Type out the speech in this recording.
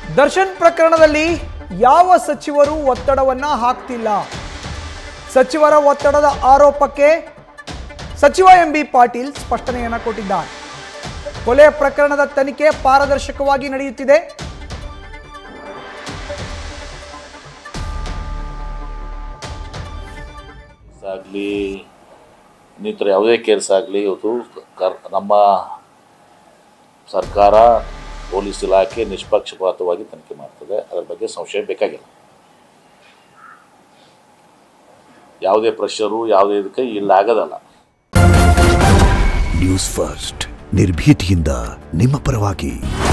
ದರ್ಶನ್ ಪ್ರಕರಣದಲ್ಲಿ ಯಾವ ಸಚಿವರು ಒತ್ತಡವನ್ನ ಹಾಕ್ತಿಲ್ಲ ಸಚಿವರ ಒತ್ತಡದ ಆರೋಪಕ್ಕೆ ಸಚಿವ ಎಂ ಬಿ ಪಾಟೀಲ್ ಸ್ಪಷ್ಟನೆಯನ್ನ ಕೊಟ್ಟಿದ್ದಾರೆ ಕೊಲೆ ಪ್ರಕರಣದ ತನಿಖೆ ಪಾರದರ್ಶಕವಾಗಿ ನಡೆಯುತ್ತಿದೆ ಆಗಲಿ ಇನ್ನಿತರ ಯಾವುದೇ ಕೇಸ್ ಆಗಲಿ ಇವತ್ತು ಕರ್ ನಮ್ಮ ಸರ್ಕಾರ ಪೊಲೀಸ್ ಇಲಾಖೆ ನಿಷ್ಪಕ್ಷಪಾತವಾಗಿ ತನಿಖೆ ಮಾಡ್ತದೆ ಅದರ ಬಗ್ಗೆ ಸಂಶಯ ಬೇಕಾಗಿಲ್ಲ ಯಾವುದೇ ಪ್ರೆಷರು ಯಾವುದೇ ಇದಕ್ಕೆ ಇಲ್ಲ ಆಗೋದಲ್ಲ ನ್ಯೂಸ್ ಫಸ್ಟ್ ನಿರ್ಭೀತಿಯಿಂದ ನಿಮ್ಮ ಪರವಾಗಿ